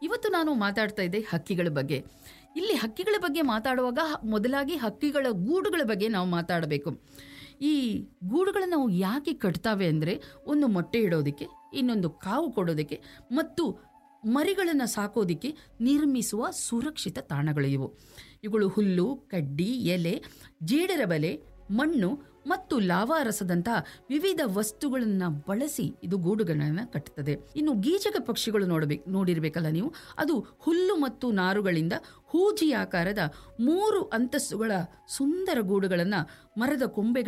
ಇವತ್ತು ನಾನು ಮಾತಾಡ್ತಾ ಇದ್ದೆ ಹಕ್ಕಿಗಳ ಬಗ್ಗೆ ಇಲ್ಲಿ ಹಕ್ಕಿಗಳ ಬಗ್ಗೆ ಮಾತಾಡುವಾಗ ಹ- ಮೊದಲಾಗಿ ಹಕ್ಕಿಗಳ ಗೂಡುಗಳ ಬಗ್ಗೆ ನಾವು ಮಾತಾಡಬೇಕು ಈ ಗೂಡುಗಳನ್ನು ನಾವು ಯಾಕೆ ಕಟ್ತಾವೆ ಅಂದರೆ ಒಂದು ಮೊಟ್ಟೆ ಇಡೋದಕ್ಕೆ ಇನ್ನೊಂದು ಕಾವು ಕೊಡೋದಕ್ಕೆ ಮತ್ತು ಮರಿಗಳನ್ನು ಸಾಕೋದಕ್ಕೆ ನಿರ್ಮಿಸುವ ಸುರಕ್ಷಿತ ತಾಣಗಳು ಇವು ಇವುಗಳು ಹುಲ್ಲು ಕಡ್ಡಿ ಎಲೆ ಜೇಡರ ಬಲೆ ಮಣ್ಣು ಮತ್ತು ಲಾವಾರಸದಂತಹ ವಿವಿಧ ವಸ್ತುಗಳನ್ನು ಬಳಸಿ ಇದು ಗೂಡುಗಳನ್ನು ಕಟ್ಟುತ್ತದೆ ಇನ್ನು ಗೀಚಕ ಪಕ್ಷಿಗಳು ನೋಡಬೇಕು ನೋಡಿರ್ಬೇಕಲ್ಲ ನೀವು ಅದು ಹುಲ್ಲು ಮತ್ತು ನಾರುಗಳಿಂದ ಹೂಜಿ ಆಕಾರದ ಮೂರು ಅಂತಸ್ತುಗಳ ಸುಂದರ ಗೂಡುಗಳನ್ನು ಮರದ ಕೊಂಬೆಗಳ